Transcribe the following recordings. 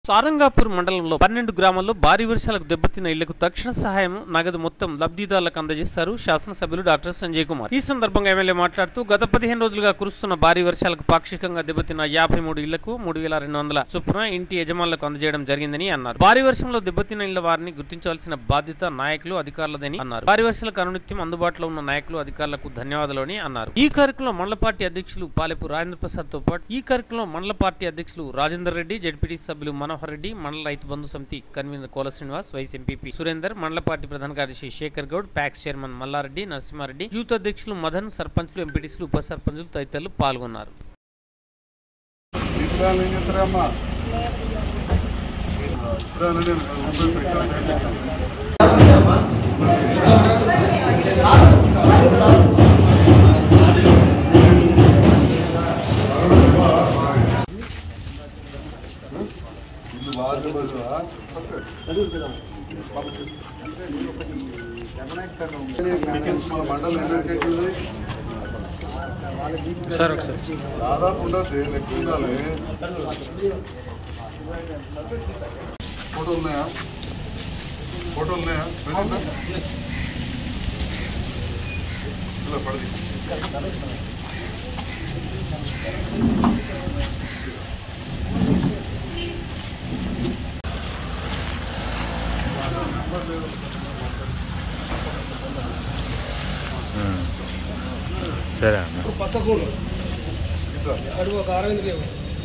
సారంగాపూర్ మండలంలో పన్నెండు గ్రామాల్లో భారీ వర్షాలకు దెబ్బతిన్న ఇళ్లకు తక్షణ సహాయం నగదు మొత్తం లబ్ధిదారులకు అందజేశారు శాసనసభ్యులు డాక్టర్ సంజయ్ కుమార్ ఈ సందర్భంగా ఎమ్మెల్యే మాట్లాడుతూ గత పదిహేను రోజులుగా కురుస్తున్న భారీ వర్షాలకు పాక్షికంగా దెబ్బతిన్న యాభై మూడు ఇళ్లకు మూడు వేల రెండు వందల చొప్పున ఇంటి యజమానులకు అందజేయడం జరిగిందని అన్నారు భారీ వర్షంలో దెబ్బతిన్న ఇళ్ల వారిని గుర్తించవలసిన బాధ్యత నాయకులు అధికారులదని అన్నారు భారీ వర్షాలకు అనునిత్యం అందుబాటులో ఉన్న నాయకులు అధికారులకు ధన్యవాదాలని అన్నారు ఈ కార్యక్రమంలో మండల పార్టీ అధ్యక్షులు పాలెపు రాజేంద్ర ప్రసాద్ తో పాటు ఈ కార్యక్రమంలో మండల పార్టీ అధ్యక్షులు రాజేందర్ రెడ్డి జడ్పీటీ సభ్యులు మనోహర్ రెడ్డి మండల Rythu Bandhu Samithi convener Kola Srinivas vice MPP Surender మండల పార్టీ ప్రధాన కార్యదర్శి Shekhar Goud PACS chairman Mallareddy Narasimhareddy youth అధ్యక్షులు మదన్ సర్పంచ్లు ఎంపీటీసీలు ఉప సర్పంచులు తదితరులు పాల్గొన్నారు ఇప్పుడే ఏం చేస్తారమ్మా ఇప్పుడే నేను ముందు పెట్టాను. ఇల్లు బాగా బదువా? మన మండలం ఎన్నో చెట్లు ఉన్నాయి? సార్ ఒకసారి దాదాపు ఉండదు లెక్క ఉండాలి ఫోటోలు ఉన్నాయా ఫోటోలు ఉన్నాయా పెట్టండి. ఇలా పడది సరే అన్న పక్కకూడు అడుగు ఒక అరవింద్ లేవు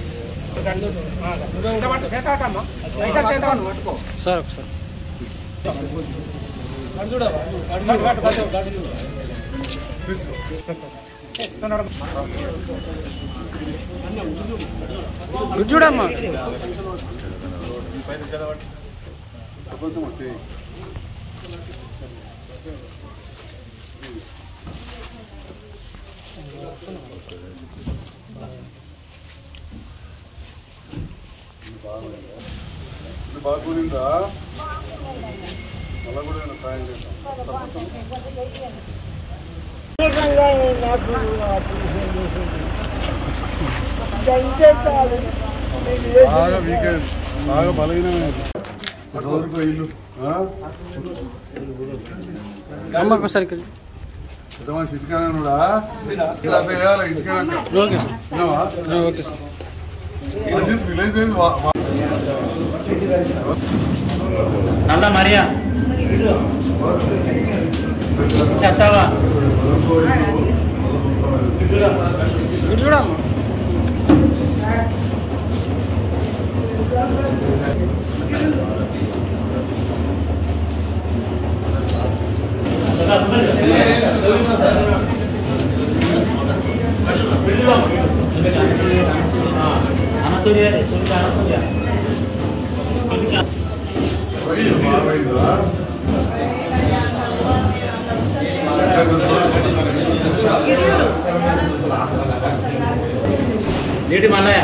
సార్ ఒకసారి చూడమ్మా కొంచెం వచ్చేయి ఇది బాగా కూలిందా మళ్ళా కూడా ఏమైనా సాయం చేద్దాం బాగా వీకెండ్ బాగా బలహీనమైనది రోజుకు ఇల్లు ఆ? పెద్ద మనిషి ఇంటికానే ఉన్నాడా ఇలా చేయాలి ఇంటికానే విన్నావా? అది విలేజ్ వైజ్ వా- వా- నల్ల మరియా చెప్తావా చూడమ్మా బాగైందా? నీటి మల్లయ్య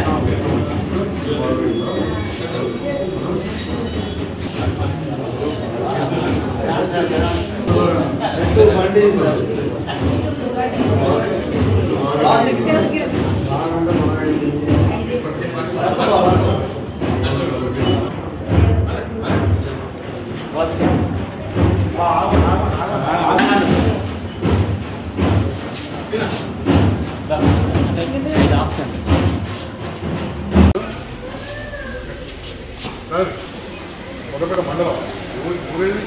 సార్ కొత్తపేట మండలం ఊరి ఊరేది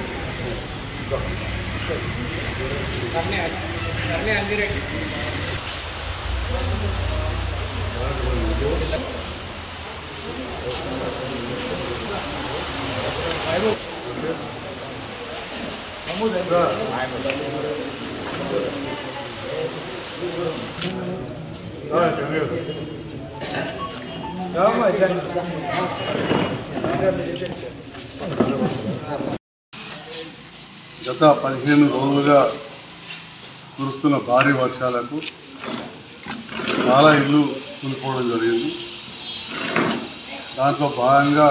గత పదిహేను రోజులుగా కురుస్తున్న భారీ వర్షాలకు చాలా ఇల్లు కూలిపోవడం జరిగింది దాంట్లో భాగంగా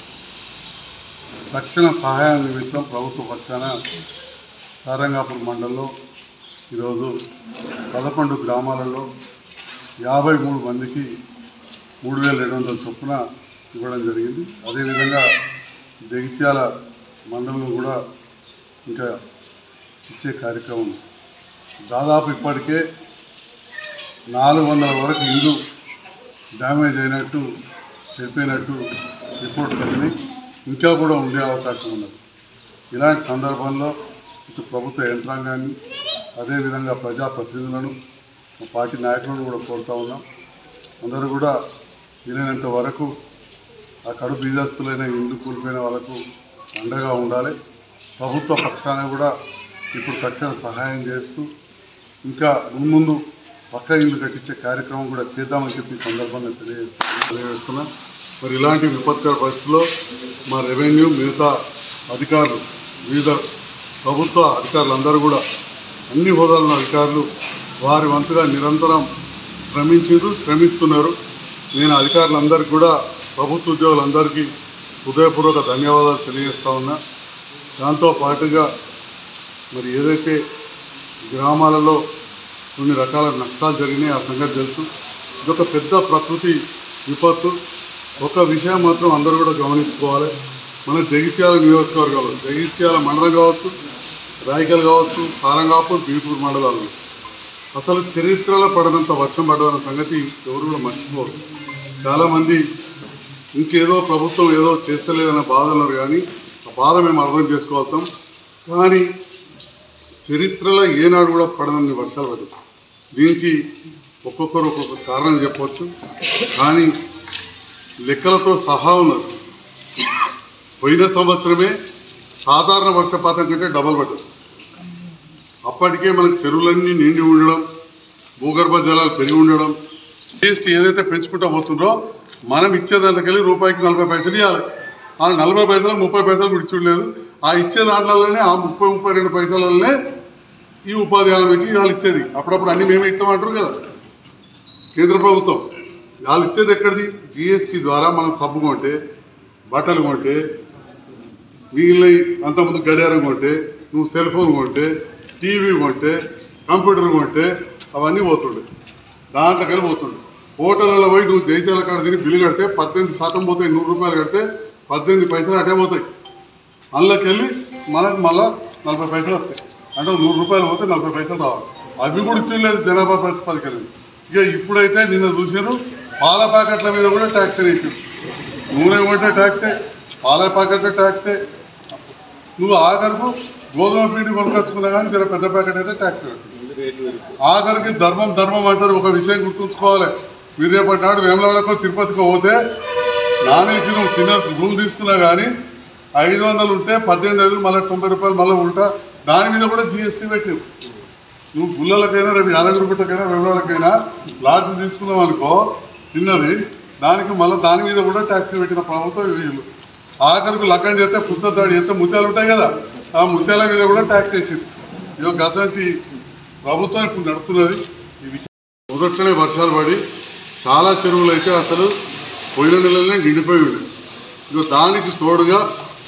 తక్షణ సహాయం నిమిత్తం ప్రభుత్వ పక్షాన సారంగాపూర్ మండలంలో ఈరోజు పదకొండు గ్రామాలలో యాభై మూడు మందికి మూడు వేల రెండు వందల చొప్పున ఇవ్వడం జరిగింది అదేవిధంగా జగిత్యాల మండలంలో కూడా ఇంకా ఇచ్చే కార్యక్రమం దాదాపు ఇప్పటికే నాలుగు వందల వరకు ఇల్లు డ్యామేజ్ అయినట్టు చనిపోయినట్టు రిపోర్ట్స్ వచ్చినాయి ఇంకా కూడా ఉండే అవకాశం ఉన్నది ఇలాంటి సందర్భంలో ఇటు ప్రభుత్వ యంత్రాంగాన్ని అదేవిధంగా ప్రజాప్రతినిధులను మా పార్టీ నాయకులను కూడా కోరుతా ఉన్నాం అందరూ కూడా వీలైనంత వరకు ఆ కడు బీదస్తులైన ఇల్లు కూలిపోయిన వాళ్ళకు అండగా ఉండాలి ప్రభుత్వ పక్షాన కూడా ఇప్పుడు తక్షణ సహాయం చేస్తూ ఇంకా ముందు పక్క ఇల్లు కట్టించే కార్యక్రమం కూడా చేద్దామని చెప్పి ఈ సందర్భంగా తెలియజేస్తున్నా తెలియజేస్తున్నా మరి ఇలాంటి విపత్కర పరిస్థితుల్లో మా రెవెన్యూ మిగతా అధికారులు వివిధ ప్రభుత్వ అధికారులందరూ కూడా అన్ని హోదాల ఉన్న అధికారులు వారి వంతుగా నిరంతరం శ్రమించారు శ్రమిస్తున్నారు నేను అధికారులందరికీ కూడా ప్రభుత్వ ఉద్యోగులందరికీ హృదయపూర్వక ధన్యవాదాలు తెలియజేస్తా ఉన్నా దాంతో పాటుగా మరి ఏదైతే గ్రామాలలో కొన్ని రకాల నష్టాలు జరిగినాయి ఆ సంగతి తెలుసు ఇదొక పెద్ద ప్రకృతి విపత్తు ఒక విషయం మాత్రం అందరూ కూడా గమనించుకోవాలి మన జగిత్యాల నియోజకవర్గాలు జగిత్యాల మండలం కావచ్చు రాయకల్ కావచ్చు సారంగాపూర్ బీపూర్ మండలాలు అసలు చరిత్రలో పడనంత వర్షం పడదన్న సంగతి ఎవరు కూడా మర్చిపోరు చాలామంది ఇంకేదో ప్రభుత్వం ఏదో చేస్తలేదన్న బాధన్నారు కానీ ఆ బాధ మేము అర్థం చేసుకోగలుగుతాం కానీ చరిత్రలో ఏనాడు కూడా పడనన్ని వర్షాలు పడ్డాయి దీనికి ఒక్కొక్కరు ఒక్కొక్క కారణం చెప్పవచ్చు కానీ లెక్కలతో సహా ఉన్నారు పోయిన సంవత్సరమే సాధారణ వర్షపాతం కంటే డబల్ పడ్డది అప్పటికే మనకు చెరువులన్నీ నిండి ఉండడం భూగర్భ జలాలు పెరిగి ఉండడం జీఎస్టీ ఏదైతే పెంచుకుంటూ పోతుండ్రో మనం ఇచ్చే దాంట్లోకెళ్ళి రూపాయికి నలభై పైసలు ఇవ్వాలి ఆ నలభై పైసలు ముప్పై పైసలు కూడా ఇచ్చుడలేదు ఆ ఇచ్చే దాంట్లోనే ఆ ముప్పై ముప్పై రెండు పైసలనే ఈ ఉపాధి హామీకి వాళ్ళు ఇచ్చేది అప్పుడప్పుడు అన్ని మేమే ఇస్తామంటారు కదా కేంద్ర ప్రభుత్వం వాళ్ళు ఇచ్చేది ఎక్కడిది జిఎస్టీ ద్వారా మనం సబ్బు కొంటే బట్టలు కొంటే మిగిలిన అంతకుముందు గడియారం కొంటే నువ్వు సెల్ ఫోన్ కొంటే టీవీ కొంటే కంప్యూటర్ కొంటే అవన్నీ పోతుండే దాంట్లోకెళ్ళి పోతుండే హోటళ్ళలో పోయి నువ్వు జైత్యాల కాడ తిని బిల్లు కడితే పద్దెనిమిది శాతం పోతాయి నూరు రూపాయలు కడితే పద్దెనిమిది పైసలు అటే పోతాయి అందులోకెళ్ళి మనకు మళ్ళా నలభై పైసలు వస్తాయి అంటే నూరు రూపాయలు పోతే నలభై పైసలు రావాలి అవి కూడా ఇచ్చలేదు జనాభా ప్రతిపాదికలు ఇక ఇప్పుడైతే నిన్న చూసారు పాల ప్యాకెట్ల మీద కూడా ట్యాక్స్ వేసారు నూనె కొంటే ట్యాక్సే పాల ప్యాకెట్ ట్యాక్సే నువ్వు ఆఖరుకు గోధుమ పిండి కొనుకొచ్చుకున్నా కానీ జర పెద్ద ప్యాకెట్ అయితే ట్యాక్స్ పెట్టు ఆఖరికి ధర్మం ధర్మం అంటారు ఒక విషయం గుర్తుంచుకోవాలి మీరు రేపటి నాడు వేమలాడకో తిరుపతికో పోతే నాన్ ఏసీ నువ్వు చిన్న రూమ్ తీసుకున్నా కానీ ఐదు వందలు ఉంటే పద్దెనిమిది ఐదు మళ్ళీ తొంభై రూపాయలు మళ్ళీ ఉంటా దాని మీద కూడా జిఎస్టీ పెట్టావు నువ్వు గుళ్ళలకైనా రేపు యాదగిరిగుట్టకైనా వెంగళూరుకైనా లాడ్జ్ తీసుకున్నావు అనుకో చిన్నది దానికి మళ్ళీ దాని మీద కూడా ట్యాక్స్ పెట్టిన ప్రభుత్వం వీళ్ళు ఆఖరికి లక్కం చేస్తే పుస్తకాలు చేస్తే ముత్యాలు ఉంటాయి కదా ఆ ముత్యాల మీద కూడా ట్యాక్స్ వేసింది ఇది గసంటి ప్రభుత్వం ఇప్పుడు నడుపుతున్నది ఈ విషయం మొదట్లోనే వర్షాలు పడి చాలా చెరువులు అయితే అసలు పోయిన నెలలనే నిండిపోయి ఉంది ఇక దానికి తోడుగా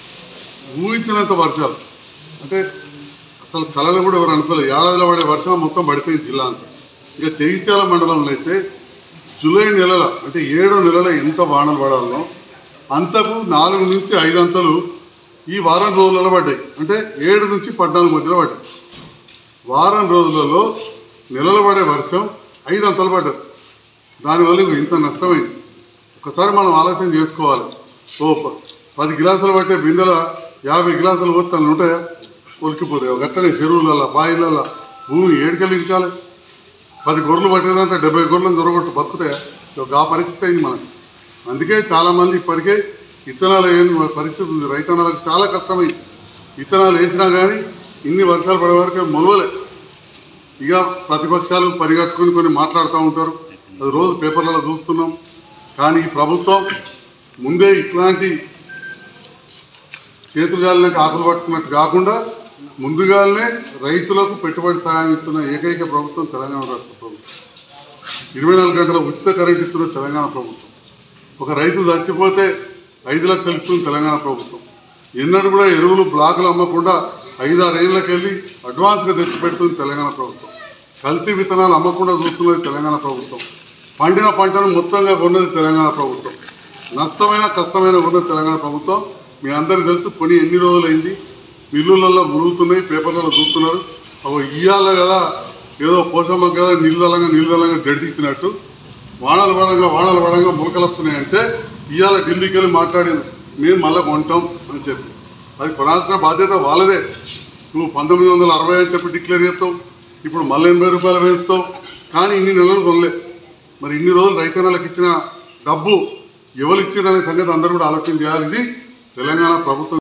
ఊహించినంత వర్షాలు అంటే అసలు కళలు కూడా ఎవరు అనుకోలేదు ఏడాదిలో పడే వర్షం మొత్తం పడిపోయింది జిల్లా అంతా ఇక జగిత్యాల మండలంలో అయితే జూలై నెలల అంటే ఏడో నెలల ఎంత వానలు పడాలనో అంతకు నాలుగు నుంచి ఐదు అంతలు ఈ వారం రోజులలో పడ్డాయి అంటే ఏడు నుంచి పద్నాలుగు మధ్యలో పడ్డాయి వారం రోజులలో నెలలు పడే వర్షం ఐదు అంతలు పడ్డది దానివల్ల ఇప్పుడు ఇంత నష్టమైంది ఒకసారి మనం ఆలోచన చేసుకోవాలి ఓ ప- పది గిలాసులు పట్టే బిందెల యాభై గిలాసులు పోతే తను ఉంటాయా ఉలికిపోతాయి గట్టనే చెరువులలో బాయిలలో భూమి ఏడుకెళ్ళి ఇరకాలి పది గొర్రెలు పట్టేదంటే డెబ్బై గొర్రెలను దొరకొట్టు బతుకుతాయా ఇక ఆ పరిస్థితి అయింది మనకి అందుకే చాలామంది ఇప్పటికే విత్తనాలు వేయని పరిస్థితి ఉంది రైతన్నలకు చాలా కష్టమైంది విత్తనాలు వేసినా కానీ ఇన్ని వర్షాలు పడే వరకు మొలవలే ఇక ప్రతిపక్షాలు పరిగెట్టుకుని కొన్ని మాట్లాడుతూ ఉంటారు అది రోజు పేపర్లలో చూస్తున్నాం కానీ ఈ ప్రభుత్వం ముందే ఇట్లాంటి చేతులు గాలినాక ఆకులు పట్టుకున్నట్టు కాకుండా ముందుగానే రైతులకు పెట్టుబడి సహాయం ఇస్తున్న ఏకైక ప్రభుత్వం తెలంగాణ రాష్ట్ర ప్రభుత్వం ఇరవై నాలుగు గంటల ఉచిత కరెంట్ ఇస్తున్న తెలంగాణ ప్రభుత్వం ఒక రైతు చచ్చిపోతే ఐదు లక్షలు ఇస్తుంది తెలంగాణ ప్రభుత్వం ఎన్నడూ కూడా ఎరువులు బ్లాకులు అమ్మకుండా ఐదారు ఏళ్ళకి వెళ్ళి అడ్వాన్స్గా తెచ్చి పెడుతుంది తెలంగాణ ప్రభుత్వం కల్తీ విత్తనాలు అమ్మకుండా చూస్తున్నది తెలంగాణ ప్రభుత్వం పండిన పంటను మొత్తంగా కొన్నది తెలంగాణ ప్రభుత్వం నష్టమైన కష్టమైన ఉన్న తెలంగాణ ప్రభుత్వం మీ అందరికీ తెలుసు కొని ఎన్ని రోజులైంది మిల్లులలో మురుగుతున్నాయి పేపర్లలో చూస్తున్నారు అవి ఇయ్యాల కదా ఏదో పోషమ్మ కదా నీళ్ళలంగా నీళ్ళలంగా జడిచిచ్చినట్టు వానలు పడంగా వానలు పడంగా ములకలు వస్తున్నాయంటే ఇవాళ ఢిల్లీకి వెళ్ళి మాట్లాడింది మేము మళ్ళీ కొంటాం అని చెప్పి అది కొనాల్సిన బాధ్యత వాళ్ళదే నువ్వు పంతొమ్మిది వందల అరవై అని చెప్పి డిక్లేర్ చేస్తావు ఇప్పుడు మళ్ళీ ఎనభై రూపాయలు వేస్తావు కానీ ఇన్ని నెలలు కొనలే మరి ఇన్ని రోజులు రైతన్నలకు ఇచ్చిన డబ్బు ఎవరు ఇచ్చిందనే సంగతి అందరూ కూడా ఆలోచన చేయాలి ఇది తెలంగాణ ప్రభుత్వం